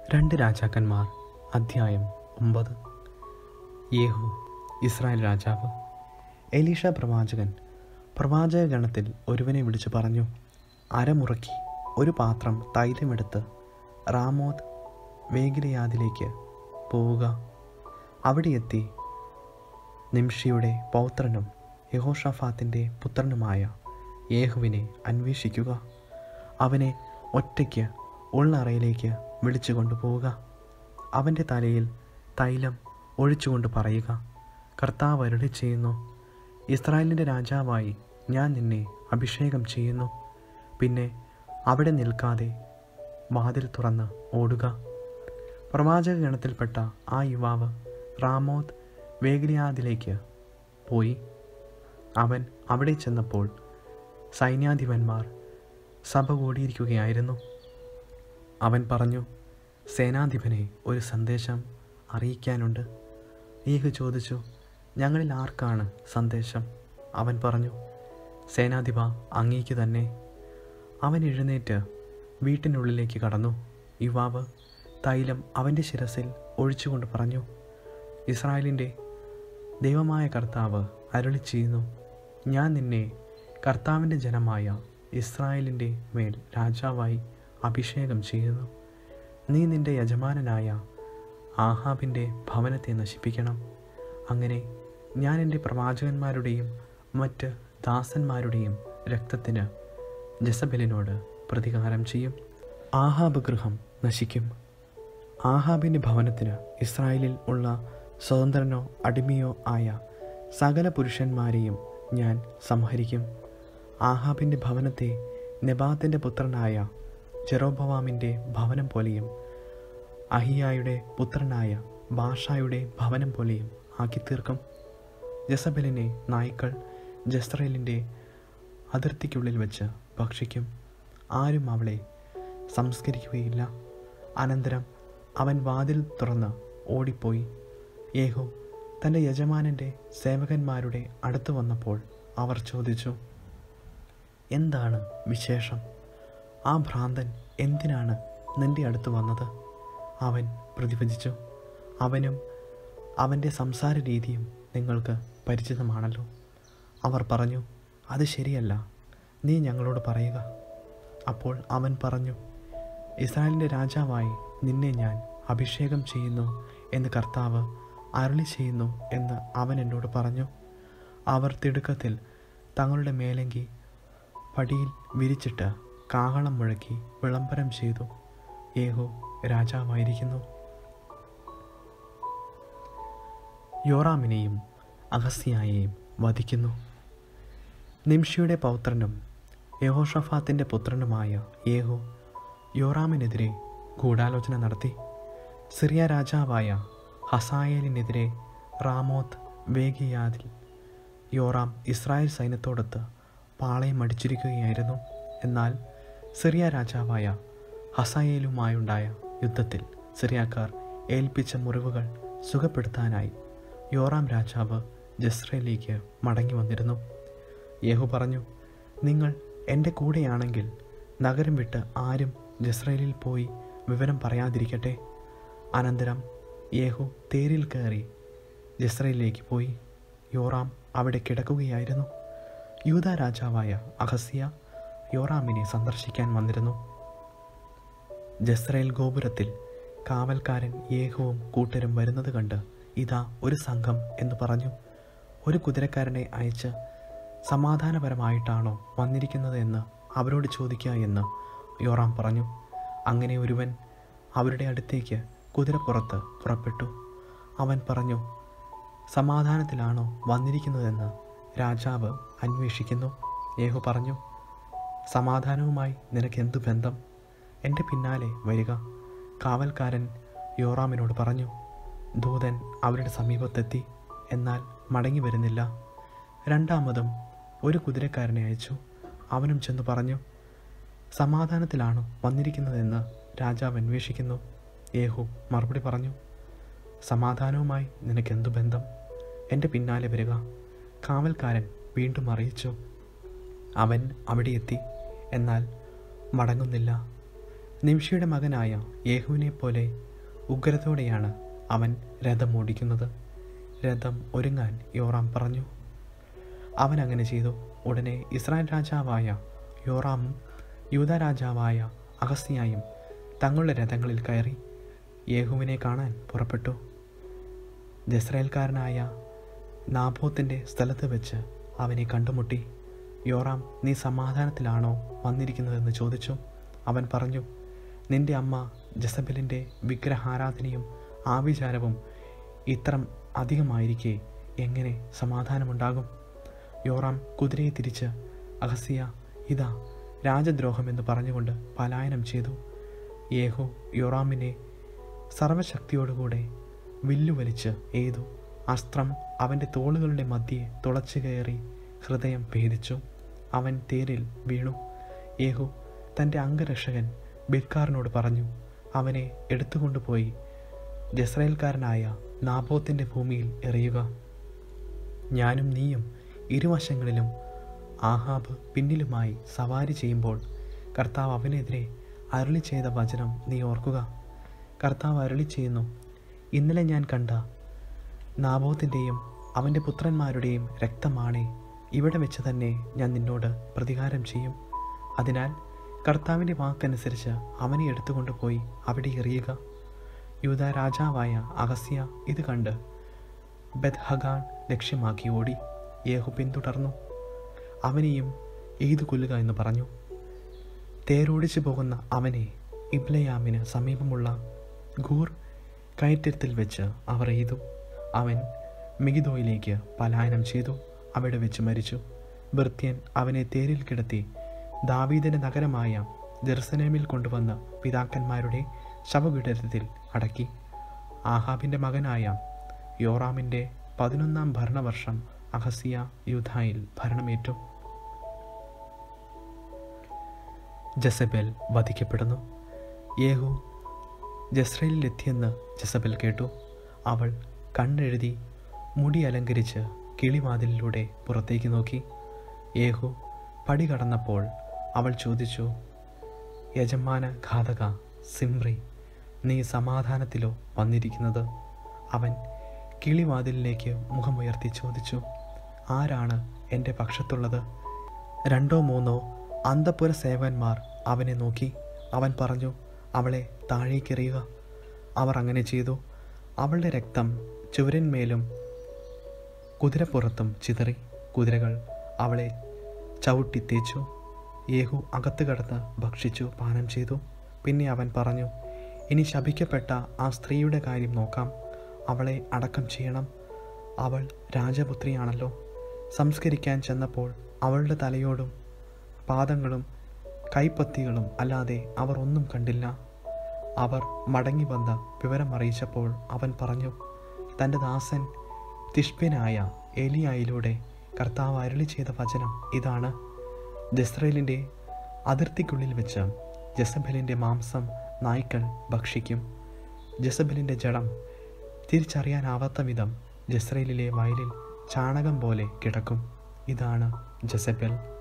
രണ്ട് രാജാക്കന്മാർ അധ്യായം ഒമ്പത് യേഹു ഇസ്രായേൽ രാജാവ് എലീഷ പ്രവാചകൻ പ്രവാചക ഗണത്തിൽ ഒരുവനെ വിളിച്ചു പറഞ്ഞു അരമുറക്കി ഒരു പാത്രം തൈലമെടുത്ത് റാമോത്ത് വേഗിലയാദിലേക്ക് പോവുക അവിടെ എത്തി നിംഷിയുടെ പൗത്രനും യഹോഷഫാത്തിൻ്റെ പുത്രനുമായ യേഹുവിനെ അന്വേഷിക്കുക അവനെ ഒറ്റയ്ക്ക് ഉള്ളറയിലേക്ക് വിളിച്ചു കൊണ്ടുപോവുക അവൻ്റെ തലയിൽ തൈലം ഒഴിച്ചുകൊണ്ട് പറയുക കർത്താവ് അരുളി ചെയ്യുന്നു ഇസ്രായേലിൻ്റെ രാജാവായി ഞാൻ നിന്നെ അഭിഷേകം ചെയ്യുന്നു പിന്നെ അവിടെ നിൽക്കാതെ വാതിൽ തുറന്ന് ഓടുക പ്രവാചക ഗണത്തിൽപ്പെട്ട ആ യുവാവ് റാമോത്ത് വേഗിലിയാദിലേക്ക് പോയി അവൻ അവിടെ ചെന്നപ്പോൾ സൈന്യാധിപന്മാർ സഭ കൂടിയിരിക്കുകയായിരുന്നു അവൻ പറഞ്ഞു സേനാധിപനെ ഒരു സന്ദേശം അറിയിക്കാനുണ്ട് ഈഹ് ചോദിച്ചു ഞങ്ങളിൽ ആർക്കാണ് സന്ദേശം അവൻ പറഞ്ഞു സേനാധിപ അങ്ങേക്ക് തന്നെ അവൻ എഴുന്നേറ്റ് വീട്ടിനുള്ളിലേക്ക് കടന്നു യുവാവ് തൈലം അവൻ്റെ ശിരസിൽ ഒഴിച്ചുകൊണ്ട് പറഞ്ഞു ഇസ്രായേലിൻ്റെ ദൈവമായ കർത്താവ് അരുളി ചെയ്യുന്നു ഞാൻ നിന്നെ കർത്താവിൻ്റെ ജനമായ ഇസ്രായേലിൻ്റെ മേൽ രാജാവായി അഭിഷേകം ചെയ്യുന്നു നീ നിന്റെ യജമാനനായ ആഹാബിൻ്റെ ഭവനത്തെ നശിപ്പിക്കണം അങ്ങനെ ഞാൻ എൻ്റെ പ്രവാചകന്മാരുടെയും മറ്റ് ദാസന്മാരുടെയും രക്തത്തിന് ജസബലിനോട് പ്രതികാരം ചെയ്യും ആഹാബ് ഗൃഹം നശിക്കും ആഹാബിൻ്റെ ഭവനത്തിന് ഇസ്രായേലിൽ ഉള്ള സ്വതന്ത്രനോ അടിമയോ ആയ സകല പുരുഷന്മാരെയും ഞാൻ സംഹരിക്കും ആഹാബിൻ്റെ ഭവനത്തെ നെബാത്തിൻ്റെ പുത്രനായ ജെറോബവാമിൻ്റെ ഭവനം പോലെയും അഹിയായുടെ പുത്രനായ ബാഷായുടെ ഭവനം പോലെയും ആക്കി തീർക്കും ജസബലിനെ നായ്ക്കൾ ജസ്രേലിൻ്റെ അതിർത്തിക്കുള്ളിൽ വെച്ച് ഭക്ഷിക്കും ആരും അവളെ സംസ്കരിക്കുകയില്ല അനന്തരം അവൻ വാതിൽ തുറന്ന് ഓടിപ്പോയി യേഹു തൻ്റെ യജമാനൻ്റെ സേവകന്മാരുടെ അടുത്ത് വന്നപ്പോൾ അവർ ചോദിച്ചു എന്താണ് വിശേഷം ആ ഭ്രാന്തൻ എന്തിനാണ് നിന്റെ അടുത്ത് വന്നത് അവൻ പ്രതിവചിച്ചു അവനും അവൻ്റെ സംസാര രീതിയും നിങ്ങൾക്ക് പരിചിതമാണല്ലോ അവർ പറഞ്ഞു അത് ശരിയല്ല നീ ഞങ്ങളോട് പറയുക അപ്പോൾ അവൻ പറഞ്ഞു ഇസ്രായേലിൻ്റെ രാജാവായി നിന്നെ ഞാൻ അഭിഷേകം ചെയ്യുന്നു എന്ന് കർത്താവ് അരുളി ചെയ്യുന്നു എന്ന് അവൻ എന്നോട് പറഞ്ഞു അവർ തിടുക്കത്തിൽ തങ്ങളുടെ മേലങ്കി പടിയിൽ വിരിച്ചിട്ട് കാഹളം മുഴക്കി വിളംബരം ചെയ്തു യേഹു രാജാവായിരിക്കുന്നു യോറാമിനെയും അഗസ്യായെയും വധിക്കുന്നു നിംഷിയുടെ പൗത്രനും യഹോഷഫാത്തിൻ്റെ പുത്രനുമായ യേഹു യോറാമിനെതിരെ ഗൂഢാലോചന നടത്തി സിറിയ രാജാവായ ഹസായേലിനെതിരെ റാമോത്ത് വേഗിയാദിൽ യോറാം ഇസ്രായേൽ സൈന്യത്തോടൊത്ത് പാളയം അടിച്ചിരിക്കുകയായിരുന്നു എന്നാൽ സിറിയ രാജാവായ ഹസായേലുമായുണ്ടായ യുദ്ധത്തിൽ സിറിയാക്കാർ ഏൽപ്പിച്ച മുറിവുകൾ സുഖപ്പെടുത്താനായി യോറാം രാജാവ് ജസ്രയിലേക്ക് മടങ്ങി വന്നിരുന്നു യേഹു പറഞ്ഞു നിങ്ങൾ എൻ്റെ കൂടെയാണെങ്കിൽ നഗരം വിട്ട് ആരും ജസ്രയേലിൽ പോയി വിവരം പറയാതിരിക്കട്ടെ അനന്തരം യേഹു തേരിൽ കയറി ജസ്രയിലേക്ക് പോയി യോറാം അവിടെ കിടക്കുകയായിരുന്നു യൂത രാജാവായ അഹസ്യ യോറാമിനെ സന്ദർശിക്കാൻ വന്നിരുന്നു ജസ്രയേൽ ഗോപുരത്തിൽ കാവൽക്കാരൻ യേഹുവും കൂട്ടരും വരുന്നത് കണ്ട് ഇതാ ഒരു സംഘം എന്ന് പറഞ്ഞു ഒരു കുതിരക്കാരനെ അയച്ച് സമാധാനപരമായിട്ടാണോ വന്നിരിക്കുന്നത് എന്ന് അവരോട് ചോദിക്കുക എന്ന് യോറാം പറഞ്ഞു അങ്ങനെ ഒരുവൻ അവരുടെ അടുത്തേക്ക് കുതിരപ്പുറത്ത് പുറപ്പെട്ടു അവൻ പറഞ്ഞു സമാധാനത്തിലാണോ വന്നിരിക്കുന്നതെന്ന് രാജാവ് അന്വേഷിക്കുന്നു യേഹു പറഞ്ഞു സമാധാനവുമായി നിനക്ക് എന്തു ബന്ധം എൻ്റെ പിന്നാലെ വരിക കാവൽക്കാരൻ യോറാമിനോട് പറഞ്ഞു ദൂതൻ അവരുടെ സമീപത്തെത്തി എന്നാൽ മടങ്ങി വരുന്നില്ല രണ്ടാമതും ഒരു കുതിരക്കാരനെ അയച്ചു അവനും ചെന്ന് പറഞ്ഞു സമാധാനത്തിലാണോ വന്നിരിക്കുന്നതെന്ന് രാജാവ് അന്വേഷിക്കുന്നു യേഹു മറുപടി പറഞ്ഞു സമാധാനവുമായി നിനക്ക് എന്തു ബന്ധം എൻ്റെ പിന്നാലെ വരിക കാവൽക്കാരൻ വീണ്ടും അറിയിച്ചു അവൻ അവിടെ എത്തി എന്നാൽ മടങ്ങുന്നില്ല നിംഷിയുടെ മകനായ യേഹുവിനെ പോലെ ഉഗ്രതയോടെയാണ് അവൻ രഥം ഓടിക്കുന്നത് രഥം ഒരുങ്ങാൻ യോറാം പറഞ്ഞു അവൻ അങ്ങനെ ചെയ്തു ഉടനെ ഇസ്രായേൽ രാജാവായ യോറാമും യൂത രാജാവായ അഗസ്തിയായും തങ്ങളുടെ രഥങ്ങളിൽ കയറി യേഹുവിനെ കാണാൻ പുറപ്പെട്ടു ജസ്രയേൽക്കാരനായ നാബോത്തിൻ്റെ സ്ഥലത്ത് വെച്ച് അവനെ കണ്ടുമുട്ടി യോറാം നീ സമാധാനത്തിലാണോ വന്നിരിക്കുന്നതെന്ന് ചോദിച്ചു അവൻ പറഞ്ഞു നിന്റെ അമ്മ ജസബലിൻ്റെ വിഗ്രഹാരാധനയും ആവിചാരവും ഇത്ര അധികമായിരിക്കെ എങ്ങനെ സമാധാനമുണ്ടാകും യോറാം കുതിരയെ തിരിച്ച് അഹസിയ ഇതാ രാജദ്രോഹമെന്ന് പറഞ്ഞുകൊണ്ട് പലായനം ചെയ്തു യേഹു യോറാമിനെ സർവശക്തിയോടുകൂടെ വില്ലുവലിച്ച് എയ്തു അസ്ത്രം അവൻ്റെ തോളുകളുടെ മധ്യേ തുളച്ചു കയറി ഹൃദയം ഭേദിച്ചു അവൻ തേരിൽ വീണു യേഹു തൻ്റെ അംഗരക്ഷകൻ ബിൽക്കാറിനോട് പറഞ്ഞു അവനെ എടുത്തുകൊണ്ടുപോയി ജസ്രയേൽക്കാരനായ നാബോത്തിൻ്റെ ഭൂമിയിൽ എറിയുക ഞാനും നീയും ഇരുവശങ്ങളിലും ആഹാബ് പിന്നിലുമായി സവാരി ചെയ്യുമ്പോൾ കർത്താവ് അവനെതിരെ അരുളി ചെയ്ത വചനം നീ ഓർക്കുക കർത്താവ് അരുളി ചെയ്യുന്നു ഇന്നലെ ഞാൻ കണ്ട നാബോത്തിൻ്റെയും അവൻ്റെ പുത്രന്മാരുടെയും രക്തമാണേ ഇവിടെ വെച്ച് തന്നെ ഞാൻ നിന്നോട് പ്രതികാരം ചെയ്യും അതിനാൽ കർത്താവിൻ്റെ വാക്കനുസരിച്ച് അവനെ എടുത്തുകൊണ്ടുപോയി അവിടെ എറിയുക യൂത രാജാവായ അഗസ്യ ഇത് കണ്ട് ബദ്ഹഗാൻ ലക്ഷ്യമാക്കി ഓടി യേഹു പിന്തുടർന്നു അവനെയും എയ്തു കൊല്ലുക എന്ന് പറഞ്ഞു തേരോടിച്ചു പോകുന്ന അവനെ ഇബ്ലയാമിന് സമീപമുള്ള ഗൂർ കയറ്റത്തിൽ വെച്ച് അവർ എയ്തു അവൻ മിഗിദോയിലേക്ക് പലായനം ചെയ്തു അവിടെ വെച്ച് മരിച്ചു ഭൃത്യൻ അവനെ തേരിൽ കിടത്തി ദാവീദിന്റെ നഗരമായ ജെറുസലേമിൽ കൊണ്ടുവന്ന് പിതാക്കന്മാരുടെ ശവപീഠത്തിൽ അടക്കി ആഹാബിന്റെ മകനായ യോറാമിന്റെ പതിനൊന്നാം ഭരണവർഷം അഹസിയ യൂധായിൽ ഭരണമേറ്റു ജസബേൽ വധിക്കപ്പെടുന്നു യേഹു ജസ്രയിലെത്തിയെന്ന് ജസബൽ കേട്ടു അവൾ കണ്ണെഴുതി മുടി അലങ്കരിച്ച് കിളിവാതിലിലൂടെ പുറത്തേക്ക് നോക്കി യേഹു പടി കടന്നപ്പോൾ അവൾ ചോദിച്ചു യജമാന ഘാതക സിംറി നീ സമാധാനത്തിലോ വന്നിരിക്കുന്നത് അവൻ കിളിവാതിലിലേക്ക് മുഖമുയർത്തി ചോദിച്ചു ആരാണ് എൻ്റെ പക്ഷത്തുള്ളത് രണ്ടോ മൂന്നോ അന്തപുര സേവന്മാർ അവനെ നോക്കി അവൻ പറഞ്ഞു അവളെ താഴേക്കെറിയുക അവർ അങ്ങനെ ചെയ്തു അവളുടെ രക്തം ചുവരന്മേലും കുതിരപ്പുറത്തും ചിതറി കുതിരകൾ അവളെ ചവിട്ടി തേച്ചു യേഹു അകത്ത് കടന്ന് ഭക്ഷിച്ചു പാനം ചെയ്തു പിന്നെ അവൻ പറഞ്ഞു ഇനി ശപിക്കപ്പെട്ട ആ സ്ത്രീയുടെ കാര്യം നോക്കാം അവളെ അടക്കം ചെയ്യണം അവൾ രാജപുത്രിയാണല്ലോ സംസ്കരിക്കാൻ ചെന്നപ്പോൾ അവളുടെ തലയോടും പാദങ്ങളും കൈപ്പത്തികളും അല്ലാതെ അവർ ഒന്നും കണ്ടില്ല അവർ മടങ്ങി വന്ന് വിവരം അറിയിച്ചപ്പോൾ അവൻ പറഞ്ഞു തൻ്റെ ദാസൻ തിഷ്പ്യനായ ഏലിയായിലൂടെ കർത്താവ് അരുളി ചെയ്ത വചനം ഇതാണ് ജസ്രേലിൻ്റെ അതിർത്തിക്കുള്ളിൽ വെച്ച് ജസബലിൻ്റെ മാംസം നായ്ക്കൾ ഭക്ഷിക്കും ജസബലിൻ്റെ ജഡം തിരിച്ചറിയാനാവാത്ത വിധം ജസ്രേലിലെ വയലിൽ ചാണകം പോലെ കിടക്കും ഇതാണ് ജസബൽ